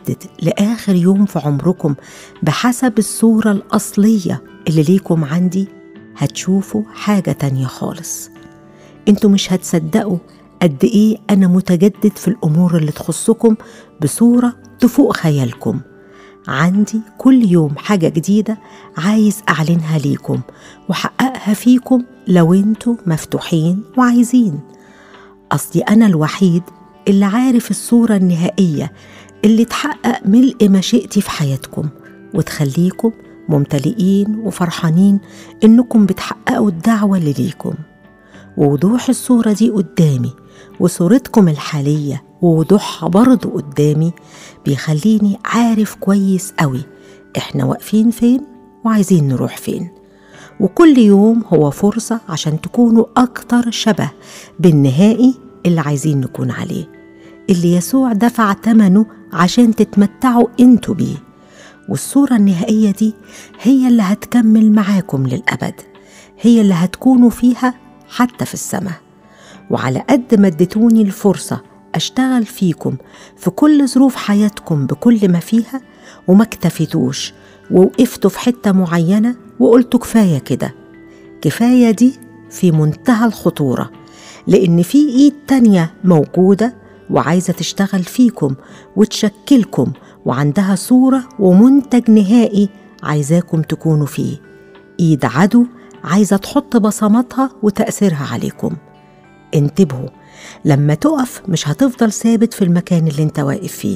تتجدد لآخر يوم في عمركم بحسب الصورة الأصلية اللي ليكم عندي هتشوفوا حاجة تانية خالص انتوا مش هتصدقوا قد ايه انا متجدد في الامور اللي تخصكم بصورة تفوق خيالكم عندي كل يوم حاجة جديدة عايز أعلنها ليكم وحققها فيكم لو انتوا مفتوحين وعايزين أصلي أنا الوحيد اللي عارف الصورة النهائية اللي تحقق ملء مشيئتي في حياتكم وتخليكم ممتلئين وفرحانين إنكم بتحققوا الدعوة اللي ليكم ووضوح الصورة دي قدامي وصورتكم الحالية ووضوحها برضه قدامي بيخليني عارف كويس قوي احنا واقفين فين وعايزين نروح فين وكل يوم هو فرصة عشان تكونوا أكتر شبه بالنهائي اللي عايزين نكون عليه اللي يسوع دفع ثمنه عشان تتمتعوا انتوا بيه والصورة النهائية دي هي اللي هتكمل معاكم للأبد هي اللي هتكونوا فيها حتى في السماء وعلى قد ما اديتوني الفرصة أشتغل فيكم في كل ظروف حياتكم بكل ما فيها وما اكتفيتوش ووقفتوا في حتة معينة وقلتوا كفاية كده كفاية دي في منتهى الخطورة لأن في إيد تانية موجودة وعايزة تشتغل فيكم وتشكلكم وعندها صورة ومنتج نهائي عايزاكم تكونوا فيه إيد عدو عايزة تحط بصماتها وتأثيرها عليكم انتبهوا لما تقف مش هتفضل ثابت في المكان اللي انت واقف فيه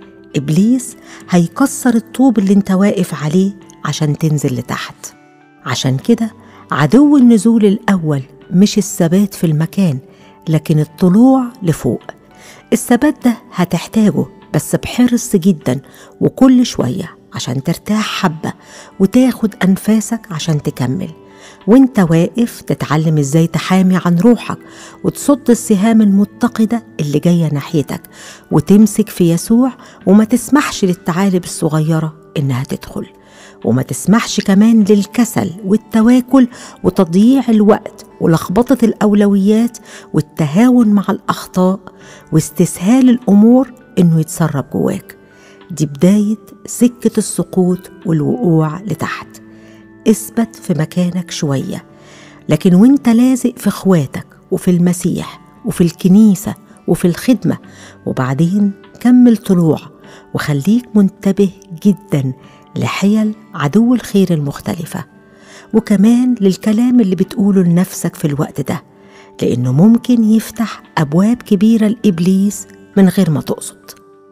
إبليس هيكسر الطوب اللي انت واقف عليه عشان تنزل لتحت عشان كده عدو النزول الأول مش الثبات في المكان لكن الطلوع لفوق الثبات ده هتحتاجه بس بحرص جدا وكل شوية عشان ترتاح حبة وتاخد أنفاسك عشان تكمل وانت واقف تتعلم ازاي تحامي عن روحك وتصد السهام المتقدة اللي جاية ناحيتك وتمسك في يسوع وما تسمحش للثعالب الصغيرة انها تدخل وما تسمحش كمان للكسل والتواكل وتضييع الوقت ولخبطة الأولويات والتهاون مع الأخطاء واستسهال الأمور إنه يتسرب جواك دي بداية سكة السقوط والوقوع لتحت اثبت في مكانك شوية لكن وانت لازق في اخواتك وفي المسيح وفي الكنيسة وفي الخدمة وبعدين كمل طلوع وخليك منتبه جدا لحيل عدو الخير المختلفة وكمان للكلام اللي بتقوله لنفسك في الوقت ده لأنه ممكن يفتح أبواب كبيرة لإبليس من غير ما تقصد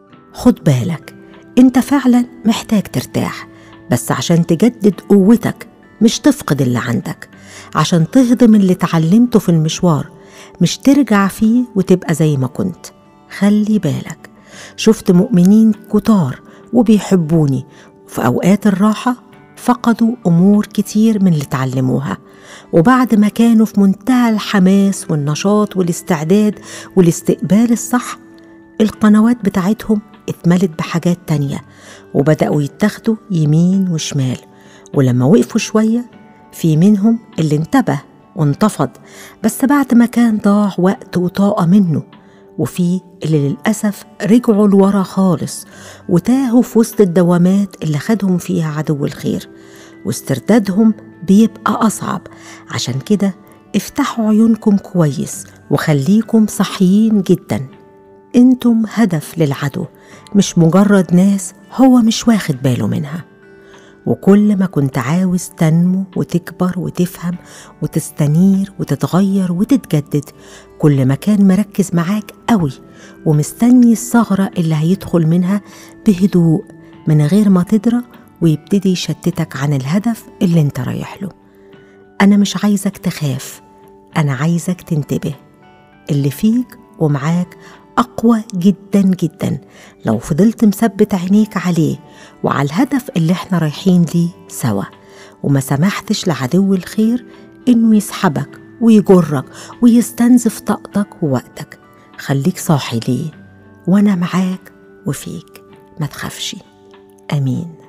خد بالك انت فعلا محتاج ترتاح بس عشان تجدد قوتك مش تفقد اللي عندك عشان تهضم اللي اتعلمته في المشوار مش ترجع فيه وتبقى زي ما كنت خلي بالك شفت مؤمنين كتار وبيحبوني وفي أوقات الراحة فقدوا أمور كتير من اللي اتعلموها وبعد ما كانوا في منتهى الحماس والنشاط والاستعداد والاستقبال الصح القنوات بتاعتهم اتملت بحاجات تانية وبدأوا يتاخدوا يمين وشمال ولما وقفوا شوية في منهم اللي انتبه وانتفض بس بعد ما كان ضاع وقت وطاقة منه وفي اللي للأسف رجعوا لورا خالص وتاهوا في وسط الدوامات اللي خدهم فيها عدو الخير واستردادهم بيبقى أصعب عشان كده افتحوا عيونكم كويس وخليكم صحيين جدا انتم هدف للعدو مش مجرد ناس هو مش واخد باله منها وكل ما كنت عاوز تنمو وتكبر وتفهم وتستنير وتتغير وتتجدد كل ما كان مركز معاك قوي ومستني الثغرة اللي هيدخل منها بهدوء من غير ما تدرى ويبتدي يشتتك عن الهدف اللي انت رايح له أنا مش عايزك تخاف أنا عايزك تنتبه اللي فيك ومعاك أقوى جدا جدا لو فضلت مثبت عينيك عليه وعلى الهدف اللي احنا رايحين ليه سوا وما سمحتش لعدو الخير إنه يسحبك ويجرك ويستنزف طاقتك ووقتك خليك صاحي ليه وأنا معاك وفيك ما تخافش آمين